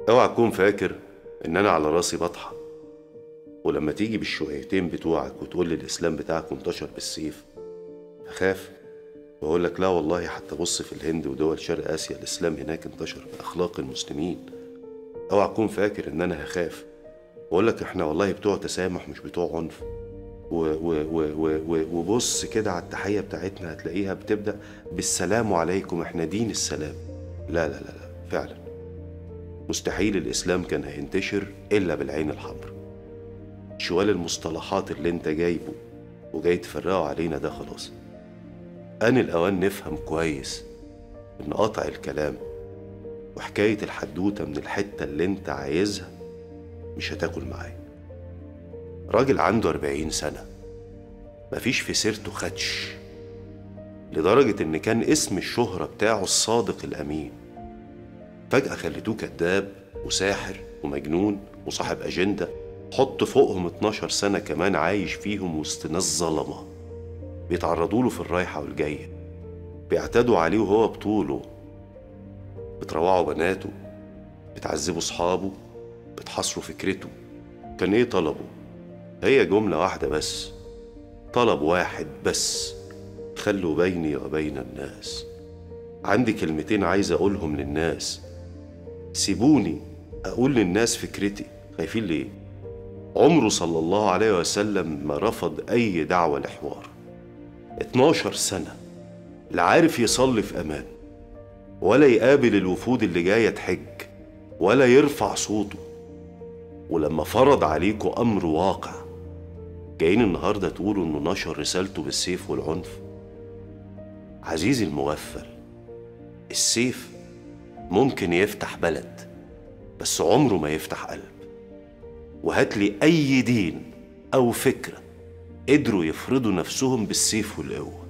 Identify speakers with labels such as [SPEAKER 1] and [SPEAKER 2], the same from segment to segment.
[SPEAKER 1] اوعى تكون فاكر ان انا على راسي بطحة ولما تيجي بالشويتين بتوعك وتقول لي الاسلام بتاعك انتشر بالسيف اخاف واقول لك لا والله حتى بص في الهند ودول شرق اسيا الاسلام هناك انتشر باخلاق المسلمين اوعى تكون فاكر ان انا هخاف واقول لك احنا والله بتوع تسامح مش بتوع عنف و و و و و وبص كده على التحية بتاعتنا هتلاقيها بتبدأ بالسلام عليكم احنا دين السلام لا لا لا لا فعلا مستحيل الإسلام كان هينتشر إلا بالعين الحمراء شوال المصطلحات اللي انت جايبه وجاي تفرقه علينا ده خلاص آن الأوان نفهم كويس إن قطع الكلام وحكاية الحدوتة من الحتة اللي انت عايزها مش هتاكل معايا راجل عنده أربعين سنة مفيش في سيرته خدش لدرجة إن كان اسم الشهرة بتاعه الصادق الأمين فجأة خليتوه كذاب وساحر ومجنون وصاحب أجندة حط فوقهم 12 سنة كمان عايش فيهم وسط ناس ظلمة بيتعرضوا له في الرايحة والجاية بيعتدوا عليه وهو بطوله بتروعوا بناته بتعذبوا صحابه بتحاصروا فكرته كان ايه طلبه هي جملة واحدة بس طلب واحد بس خلوا بيني وبين الناس عندي كلمتين عايز أقولهم للناس سيبوني أقول للناس فكرتي خايفين ليه؟ عمره صلى الله عليه وسلم ما رفض أي دعوة لحوار 12 سنة لا عارف يصلي في أمان ولا يقابل الوفود اللي جاية تحج ولا يرفع صوته ولما فرض عليكم أمر واقع جايين النهاردة تقولوا إنه نشر رسالته بالسيف والعنف عزيزي المغفل السيف ممكن يفتح بلد بس عمره ما يفتح قلب وهات لي أي دين أو فكرة قدروا يفرضوا نفسهم بالسيف والقوة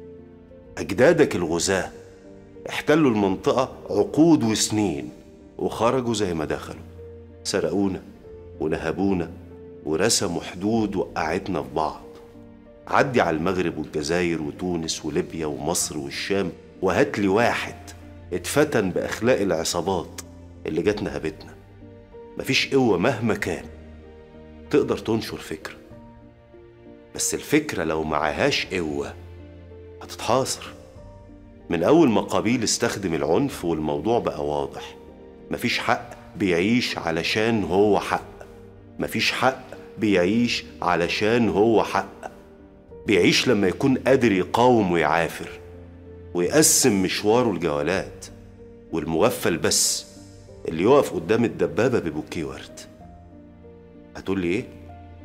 [SPEAKER 1] أجدادك الغزاة احتلوا المنطقة عقود وسنين وخرجوا زي ما دخلوا سرقونا ونهبونا ورسموا حدود وقعتنا في بعض عدي على المغرب والجزائر وتونس وليبيا ومصر والشام وهات لي واحد اتفتن بأخلاق العصابات اللي جت نهبتنا مفيش قوة مهما كان تقدر تنشر فكرة بس الفكرة لو معهاش قوة هتتحاصر من أول ما قابيل استخدم العنف والموضوع بقى واضح مفيش حق بيعيش علشان هو حق مفيش حق بيعيش علشان هو حق بيعيش لما يكون قادر يقاوم ويعافر ويقسم مشواره الجولات والمغفل بس اللي يقف قدام الدبابة ببوكيه ورد هتقول لي ايه؟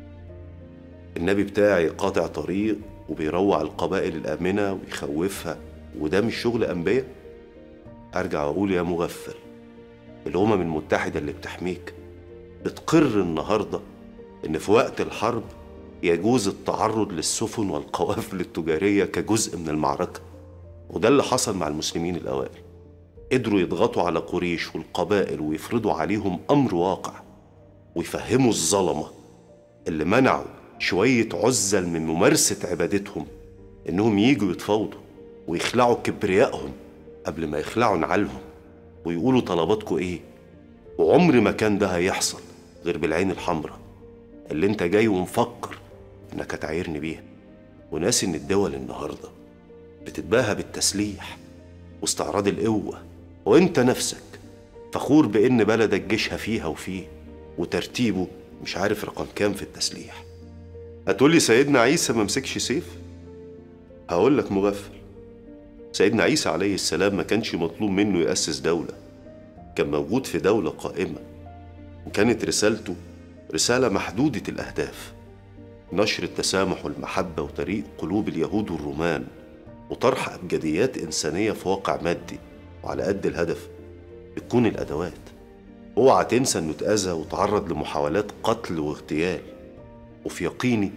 [SPEAKER 1] النبي بتاعي قاطع طريق وبيروع القبائل الآمنة ويخوفها وده مش شغل أنبياء؟ أرجع وأقول يا مغفل الأمم المتحدة اللي بتحميك بتقر النهاردة إن في وقت الحرب يجوز التعرض للسفن والقوافل التجارية كجزء من المعركة وده اللي حصل مع المسلمين الأوائل قدروا يضغطوا على قريش والقبائل ويفرضوا عليهم أمر واقع ويفهموا الظلمة اللي منعوا شوية عزل من ممارسة عبادتهم إنهم يجوا يتفاوضوا ويخلعوا كبريائهم قبل ما يخلعوا نعالهم ويقولوا طلباتكم إيه وعمر ما كان ده هيحصل غير بالعين الحمراء اللي انت جاي ومفكر انك هتعايرني بيها وناسي ان الدول النهارده بتتباهى بالتسليح واستعراض القوه وانت نفسك فخور بان بلدك جيشها فيها وفيه وترتيبه مش عارف رقم كام في التسليح هتقولي سيدنا عيسى ما مسكش سيف هقول لك مغفل سيدنا عيسى عليه السلام ما كانش مطلوب منه يأسس دولة كان موجود في دولة قائمة وكانت رسالته رسالة محدودة الأهداف نشر التسامح والمحبة وطريق قلوب اليهود والرومان وطرح أبجديات إنسانية في واقع مادي وعلى قد الهدف بتكون الأدوات اوعى تنسى إنه اتأذى وتعرض لمحاولات قتل واغتيال وفي يقيني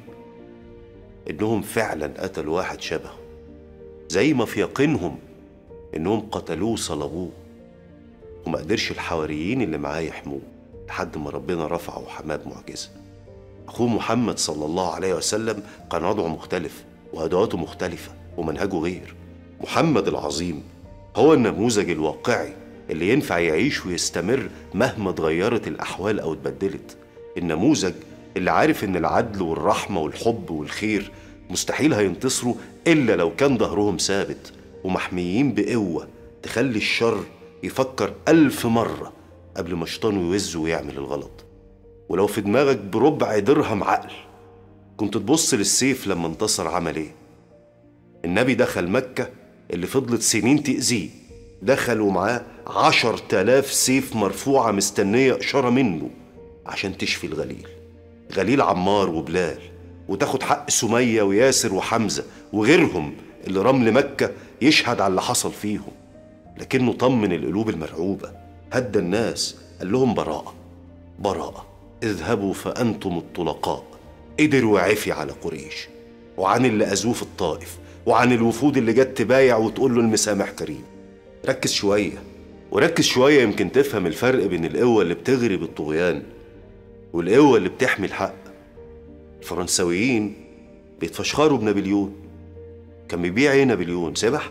[SPEAKER 1] إنهم فعلا قتلوا واحد شبهه زي ما في يقينهم إنهم قتلوه وصلبوه وما قدرش الحواريين اللي معاه يحموه لحد ما ربنا رفعه وحماه بمعجزة أخوه محمد صلى الله عليه وسلم كان وضعه مختلف وأدواته مختلفة ومنهجه غير محمد العظيم هو النموذج الواقعي اللي ينفع يعيش ويستمر مهما اتغيرت الأحوال أو اتبدلت النموذج اللي عارف إن العدل والرحمة والحب والخير مستحيل هينتصروا إلا لو كان ظهرهم ثابت ومحميين بقوة تخلي الشر يفكر ألف مرة قبل ما شيطانه يوزه ويعمل الغلط ولو في دماغك بربع درهم عقل كنت تبص للسيف لما انتصر عمل ايه النبي دخل مكة اللي فضلت سنين تأذيه دخل ومعاه عشر تلاف سيف مرفوعة مستنية إشارة منه عشان تشفي الغليل غليل عمار وبلال وتاخد حق سمية وياسر وحمزة وغيرهم اللي رمل مكة يشهد على اللي حصل فيهم لكنه طمن القلوب المرعوبة هدى الناس قال لهم براءة براءة اذهبوا فأنتم الطلقاء قدر وعفي على قريش وعن اللي أذوه في الطائف وعن الوفود اللي جت تبايع وتقول له المسامح كريم ركز شوية وركز شوية يمكن تفهم الفرق بين القوة اللي بتغري بالطغيان والقوة اللي بتحمي الحق الفرنساويين بيتفشخروا بنابليون كان بيبيع ايه نابليون سبح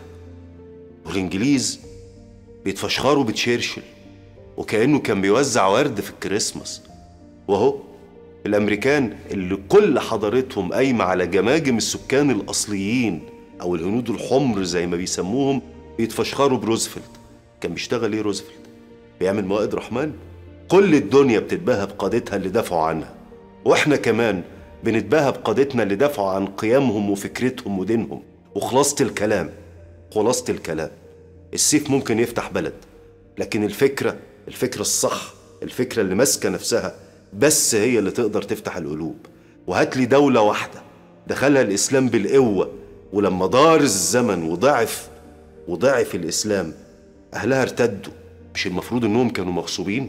[SPEAKER 1] والانجليز بيتفشخروا بتشرشل وكأنه كان بيوزع ورد في الكريسماس وهو الامريكان اللي كل حضارتهم قايمه على جماجم السكان الاصليين او الهنود الحمر زي ما بيسموهم بيتفشخروا بروزفلت كان بيشتغل ايه روزفلت بيعمل موائد رحمن كل الدنيا بتتباهى بقادتها اللي دافعوا عنها واحنا كمان بنتباهى بقادتنا اللي دافعوا عن قيمهم وفكرتهم ودينهم وخلاصة الكلام خلاصة الكلام السيف ممكن يفتح بلد لكن الفكرة الفكرة الصح الفكرة اللي ماسكة نفسها بس هي اللي تقدر تفتح القلوب وهات لي دولة واحدة دخلها الإسلام بالقوة ولما دار الزمن وضعف وضعف الإسلام أهلها ارتدوا مش المفروض إنهم كانوا مغصوبين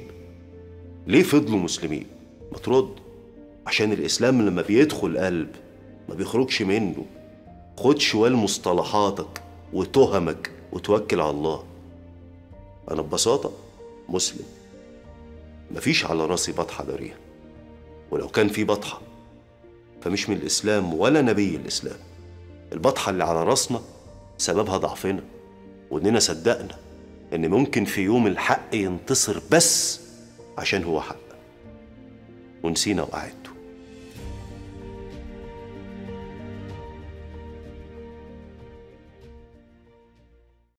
[SPEAKER 1] ليه فضلوا مسلمين ما ترد عشان الإسلام لما بيدخل قلب ما بيخرجش منه خد شوال مصطلحاتك وتهمك وتوكل على الله أنا ببساطة مسلم مفيش على راسي بطحة داريها ولو كان في بطحة فمش من الإسلام ولا نبي الإسلام البطحة اللي على راسنا سببها ضعفنا وإننا صدقنا إن ممكن في يوم الحق ينتصر بس عشان هو حق ونسينا وقعدنا